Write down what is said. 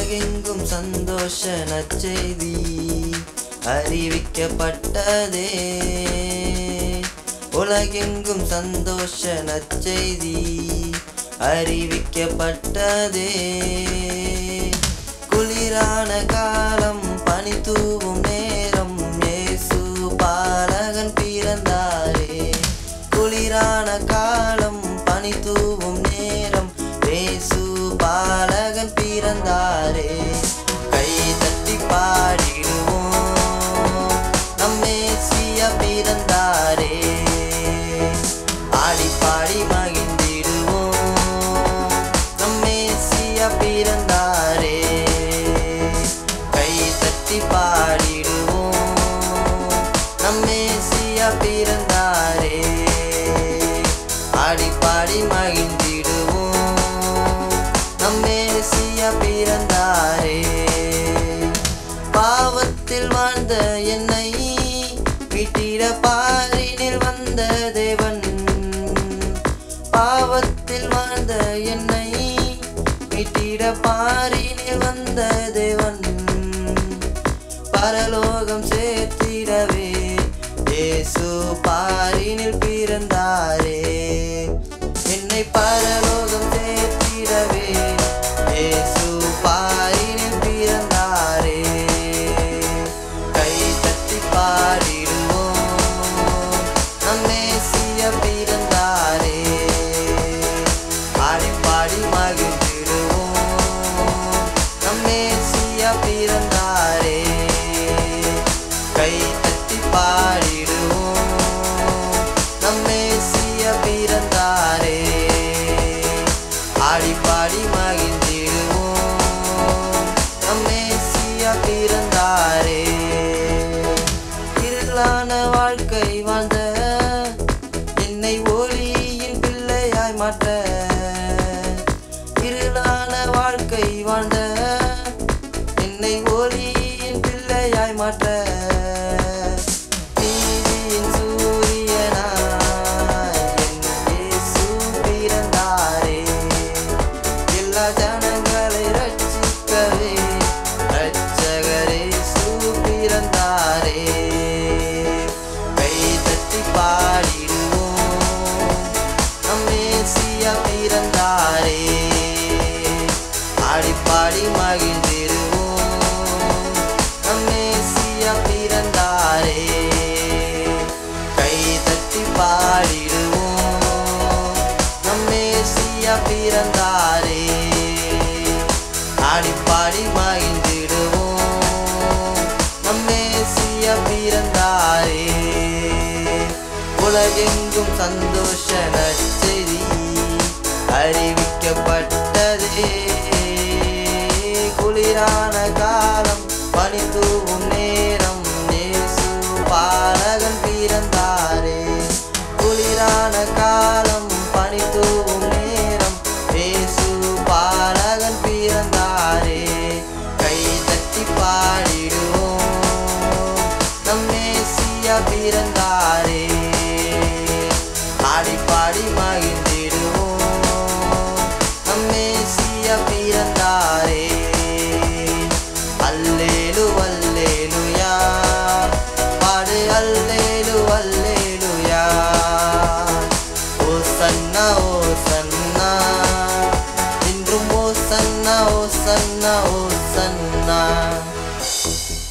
உலகெங்கும் சந்தோஷ நற்செய்தி அறிவிக்கப்பட்டதே உலகெங்கும் சந்தோஷ நற்செய்தி அறிவிக்கப்பட்டதே குளிரான காலம் பனி தூவும் நேரம் இயேசு பாலகன் பிறந்தாரே குளிரான காலம் பனி தூவும் நேரம் இயேசு பாலகன் பிறந்தாரே கை தட்டி பாடிடுவோம் நம் மேசியா பிறந்தாரே ஆடி பாடி மகிழ்ந்திடுவோம் நம் மேசியா பிறந்தாரே கை தட்டி பாடிடுவோம் நம் மேசியா பிறந்தாரே ஆடி பாடி மகிழ்ந்திடுவோம் நம் மேசியா பிறந்தாரே பாவத்தில் வாழ்ந்த என்னை விட்டிட பாரினில் வந்த தேவன் பாவத்தில் வாழ்ந்த என்னை விட்டிட பாரினில் வந்த தேவன் பரலோகம் சேர்த்திடவே இயேசு பாரினில் பிறந்தாரே என்னை பரலோகம் சேர்த்திடவே இயேசு பாரினில் பிறந்தாரே கை தட்டி பாடிடுவோம் நம் மேசியா பிறந்தாரே ஆடி பாடி மகிழ்ந்திடுவோம் நம் மேசியா பிறந்தாரே கை தட்டி பாடிடுவோம் நம் மேசியா பிறந்தாரே ஆடி பாடி மகிழ்ந்திடுவோம் நம் மேசியா பிறந்தாரே இருளான வாழ்க்கை வாழ்ந்த என்னை ஒளியின் பிள்ளையாய் மாற்ற இருளான வாழ்க்கை வாழ்ந்த என்னை ஒளியின் பிள்ளையாய் மாற்ற நீதியின் சூரியனாய் என் இயேசு பிறந்தாரே எல்லா ஜனங்களை ரட்சிக்கவே ரட்சகரே பிறந்தாரே கை தட்டி பாடிடுவோம் நம் மேசியா பிறந்தாரே ஆடி பாடி மகிழ்ந்திருவோம் நம் மேசியா பிறந்தாரே கை தட்டி பாடிடுவோம் நம் மேசியா பிறந்தாரே ஆடி பாடி மகிழ்ந்திடுவோம் நம் மேசியா பிறந்தாரே உலகெங்கும் சந்தோஷ நற்செய்தி அறிவிக்கப்பட்டதே குளிரான காலம் பனி தூவும் நேரம் இயேசு பாலகன் பிறந்தாரே குளிரான காலம் பனி தூவும் நேரம் இயேசு பாலகன் பிறந்தாரே கை தட்டி பாடிடுவோம் நம் மேசியா பிறந்தாரே ஆடி பாடி மகிழ்ந்திடுவோம் நம் மேசியா பிறந்தாரே அல்லேலு அல்லேலுயா பாடு அல்லேலு அல்லேலுயா ஓ சன்னா ஓ சன்னா இன்றும் ஓ சன்னா ஓ சன்னா ஓ சன்னா